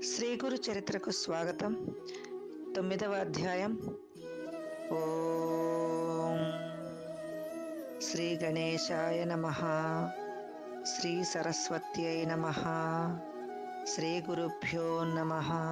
శ్రీ గురు చరిత్రకు స్వాగతం తొమ్మిదవ అధ్యాయం ఓం శ్రీ గణేశాయ నమ శ్రీ సరస్వత్యై నమ శ్రీ గురుభ్యో నమ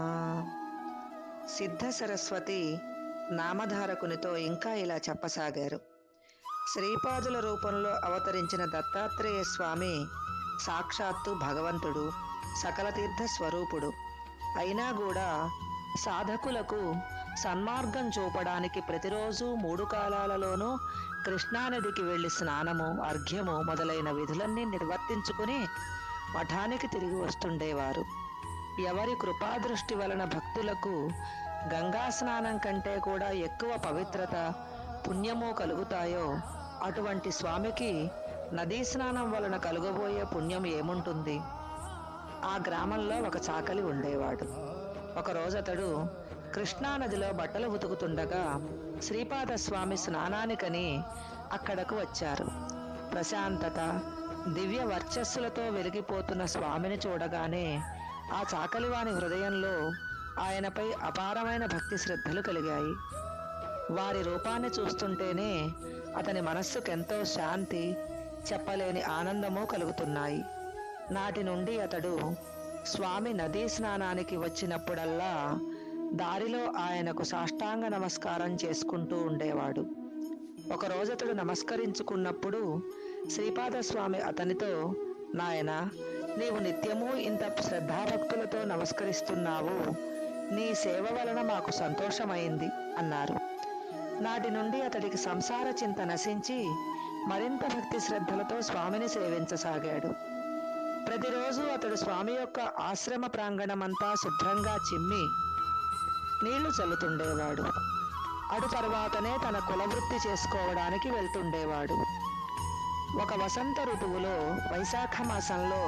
సిద్ధ సరస్వతి నామధారకునితో ఇంకా ఇలా చెప్పసాగారు శ్రీపాదుల రూపంలో అవతరించిన దత్తాత్రేయ స్వామి సాక్షాత్తు భగవంతుడు సకల తీర్థ స్వరూపుడు అయినా కూడా సాధకులకు సన్మార్గం చూపడానికి ప్రతిరోజు మూడు కాలాలలోనూ కృష్ణానదికి వెళ్లి స్నానము అర్ఘ్యము మొదలైన విధులన్నీ నిర్వర్తించుకుని మఠానికి తిరిగి వస్తుండేవారు ఎవరి కృపాదృష్టి వలన భక్తులకు గంగా స్నానం కంటే కూడా ఎక్కువ పవిత్రత పుణ్యము కలుగుతాయో అటువంటి స్వామికి నదీ స్నానం వలన కలుగబోయే పుణ్యం ఏముంటుంది ఆ గ్రామంలో ఒక చాకలి ఉండేవాడు ఒకరోజు అతడు కృష్ణానదిలో బట్టలు ఉతుకుతుండగా శ్రీపాద స్వామి స్నానానికని అక్కడకు వచ్చారు ప్రశాంతత దివ్య వర్చస్సులతో వెలిగిపోతున్న స్వామిని చూడగానే ఆ చాకలివాని హృదయంలో ఆయనపై అపారమైన భక్తి శ్రద్ధలు కలిగాయి వారి రూపాన్ని చూస్తుంటేనే అతని మనస్సుకెంతో శాంతి చెప్పలేని ఆనందము కలుగుతున్నాయి నాటి నుండి అతడు స్వామి నదీ స్నానానికి వచ్చినప్పుడల్లా దారిలో ఆయనకు సాష్టాంగ నమస్కారం చేసుకుంటూ ఉండేవాడు ఒకరోజు అతడు నమస్కరించుకున్నప్పుడు శ్రీపాద స్వామి అతనితో నాయన నీవు నిత్యము ఇంత శ్రద్ధాభక్తులతో నమస్కరిస్తున్నావు నీ సేవ వలన మాకు సంతోషమైంది అన్నారు నాటి నుండి అతడికి సంసార చింత నశించి మరింత భక్తి శ్రద్ధలతో స్వామిని సేవించసాగాడు ప్రతిరోజు అతడు స్వామి యొక్క ఆశ్రమ ప్రాంగణమంతా శుభ్రంగా చిమ్మి నీళ్లు చల్లుతుండేవాడు అటు తర్వాతనే తన కులవృత్తి చేసుకోవడానికి వెళ్తుండేవాడు ఒక వసంత ఋతువులో వైశాఖ మాసంలో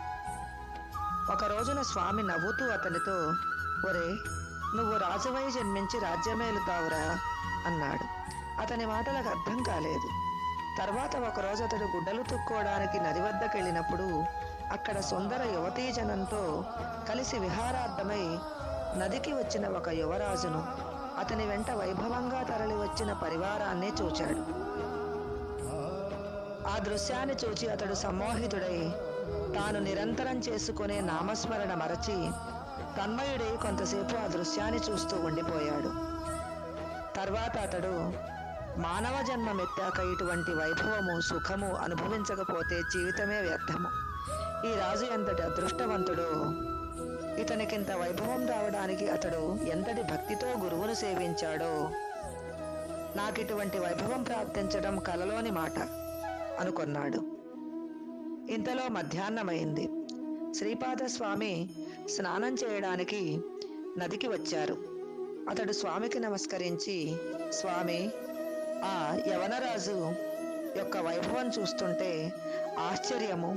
ఒక రోజున స్వామి నవ్వుతూ అతనితో ఒరే నువ్వు రాజువై జన్మించి రాజ్యమేలుతావురా అన్నాడు అతని మాటలకు అర్థం కాలేదు తర్వాత ఒకరోజు అతడు గుడ్డలు తుక్కోవడానికి నది వద్దకు వెళ్ళినప్పుడు అక్కడ సుందర యువతీ జనంతో కలిసి విహారార్థమై నదికి వచ్చిన ఒక యువరాజును అతని వెంట వైభవంగా తరలి వచ్చిన పరివారాన్ని చూచాడు ఆ దృశ్యాన్ని చూచి అతడు సమ్మోహితుడై తాను నిరంతరం చేసుకునే నామస్మరణ మరచి తన్మయుడై కొంతసేపు ఆ దృశ్యాన్ని చూస్తూ ఉండిపోయాడు తర్వాత అతడు మానవ జన్మమెత్తాక ఇటువంటి వైభవము సుఖము అనుభవించకపోతే జీవితమే వ్యర్థము ఈ రాజు ఎంతటి అదృష్టవంతుడో ఇతనికింత వైభవం రావడానికి అతడు ఎంతటి భక్తితో గురువును సేవించాడో నాకిటువంటి వైభవం ప్రాప్తించడం కలలోని మాట అనుకొన్నాడు ఇంతలో మధ్యాహ్నమైంది శ్రీపాద స్వామి స్నానం చేయడానికి నదికి వచ్చారు అతడు స్వామికి నమస్కరించి స్వామి ఆ యవనరాజు యొక్క వైభవం చూస్తుంటే ఆశ్చర్యము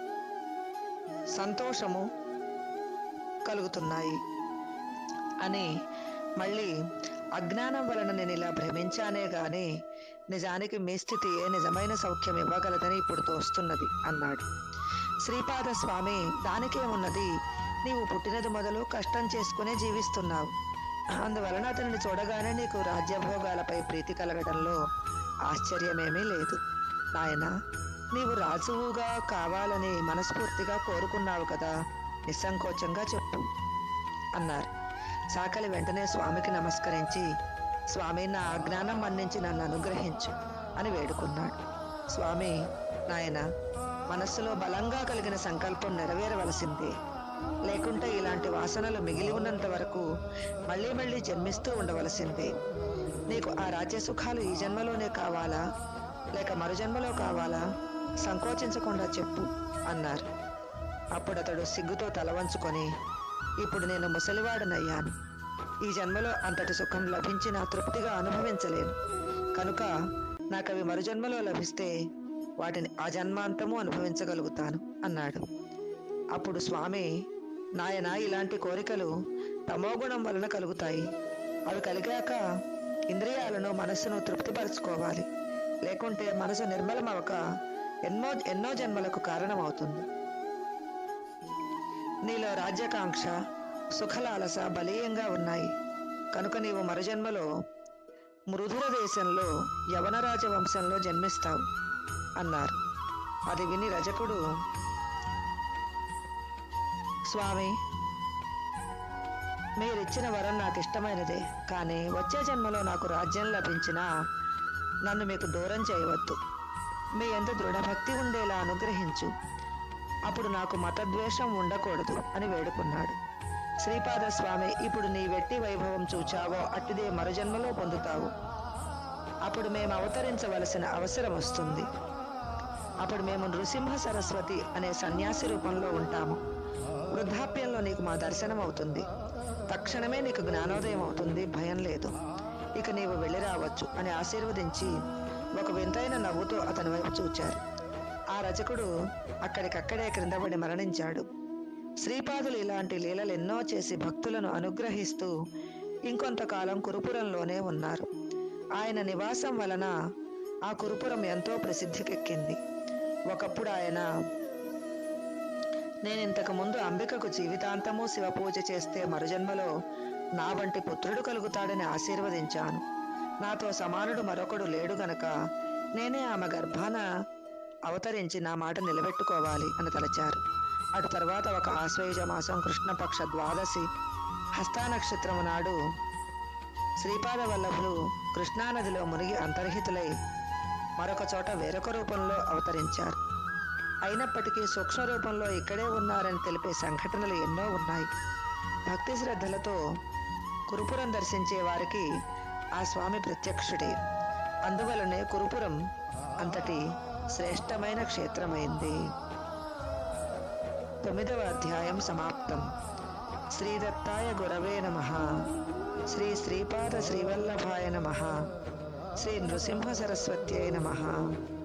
సంతోషము కలుగుతున్నాయి అని మళ్ళీ అజ్ఞానం వలన నేను ఇలా భ్రమించానే గాని నిజానికి మీ స్థితి ఏ నిజమైన సౌఖ్యం ఇవ్వగలదని ఇప్పుడు తోస్తున్నది అన్నాడు శ్రీపాద స్వామి దానికేమున్నది నీవు పుట్టినది మొదలు కష్టం చేసుకునే జీవిస్తున్నావు అందువలన అతనిని చూడగానే నీకు రాజ్యభోగాలపై ప్రీతి కలగడంలో ఆశ్చర్యమేమీ లేదు నాయన నీవు రాజువుగా కావాలని మనస్ఫూర్తిగా కోరుకున్నావు కదా నిస్సంకోచంగా చెప్పు అన్నారు సాకలి వెంటనే స్వామికి నమస్కరించి స్వామి నా అజ్ఞానం మన్నించి నన్ను అనుగ్రహించు అని వేడుకున్నాడు స్వామి నాయన మనస్సులో బలంగా కలిగిన సంకల్పం నెరవేరవలసిందే లేకుంటే ఇలాంటి వాసనలు మిగిలి ఉన్నంత వరకు మళ్ళీ మళ్ళీ జన్మిస్తూ ఉండవలసిందే నీకు ఆ రాజ్య సుఖాలు ఈ జన్మలోనే కావాలా లేక మరు జన్మలో కావాలా సంకోచించకుండా చెప్పు అన్నారు అప్పుడు అతడు సిగ్గుతో తల వంచుకొని ఇప్పుడు నేను ముసలివాడనయ్యాను ఈ జన్మలో అంతటి సుఖం లభించిన తృప్తిగా అనుభవించలేను కనుక నాకు అవి మరు జన్మలో లభిస్తే వాటిని ఆ జన్మాంతము అనుభవించగలుగుతాను అన్నాడు అప్పుడు స్వామి నాయన ఇలాంటి కోరికలు తమోగుణం వలన కలుగుతాయి అవి కలిగాక ఇంద్రియాలను మనస్సును తృప్తిపరచుకోవాలి లేకుంటే మనసు నిర్మలమవక ఎన్నో ఎన్నో జన్మలకు కారణమవుతుంది నీలో రాజ్యకాంక్ష సుఖలాలస బలీయంగా ఉన్నాయి కనుక నీవు మరుజన్మలో మృదుర దేశంలో యవనరాజ వంశంలో జన్మిస్తావు అన్నారు అది విని రజకుడు స్వామి మీరిచ్చిన వరం నాకు ఇష్టమైనదే కానీ వచ్చే జన్మలో నాకు రాజ్యం లభించినా నన్ను మీకు దూరం చేయవద్దు మీ ఎంత దృఢభక్తి ఉండేలా అనుగ్రహించు అప్పుడు నాకు మతద్వేషం ఉండకూడదు అని వేడుకున్నాడు శ్రీపాద స్వామి ఇప్పుడు నీ వెట్టి వైభవం చూచావో అట్టిదే మరుజన్మలో పొందుతావు అప్పుడు మేము అవతరించవలసిన అవసరం వస్తుంది అప్పుడు మేము నృసింహ సరస్వతి అనే సన్యాసి రూపంలో ఉంటాము వృద్ధాప్యంలో నీకు మా దర్శనం అవుతుంది తక్షణమే నీకు జ్ఞానోదయం అవుతుంది భయం లేదు ఇక నీవు వెళ్ళి రావచ్చు అని ఆశీర్వదించి ఒక వింతైన నవ్వుతో అతని వైపు చూచారు ఆ రచకుడు అక్కడికక్కడే క్రిందపడి మరణించాడు శ్రీపాదులు ఇలాంటి లీలలు ఎన్నో చేసి భక్తులను అనుగ్రహిస్తూ ఇంకొంతకాలం కురుపురంలోనే ఉన్నారు ఆయన నివాసం వలన ఆ కురుపురం ఎంతో ప్రసిద్ధికెక్కింది ఒకప్పుడు ఆయన నేను ఇంతకు ముందు అంబికకు జీవితాంతము శివ పూజ చేస్తే మరుజన్మలో నా వంటి పుత్రుడు కలుగుతాడని ఆశీర్వదించాను నాతో సమానుడు మరొకడు లేడు గనక నేనే ఆమె గర్భాన అవతరించి నా మాట నిలబెట్టుకోవాలి అని తలచారు అటు తర్వాత ఒక ఆశ్వయుజ మాసం కృష్ణపక్ష ద్వాదశి హస్తా నక్షత్రము నాడు శ్రీపాద వల్లభులు కృష్ణానదిలో మునిగి అంతర్హితులై మరొక చోట వేరొక రూపంలో అవతరించారు అయినప్పటికీ సూక్ష్మ రూపంలో ఇక్కడే ఉన్నారని తెలిపే సంఘటనలు ఎన్నో ఉన్నాయి భక్తి శ్రద్ధలతో కురుపురం దర్శించే వారికి ఆ స్వామి ప్రత్యక్షుడే అందువలనే కురుపురం అంతటి శ్రేష్టమైన క్షేత్రమైంది తొమ్మిదవ అధ్యాయం సమాప్తం శ్రీదత్తాయ గురవే నమ శ్రీ శ్రీపాద శ్రీవల్లభాయ నమ శ్రీ నృసింహ సరస్వత్యై నమ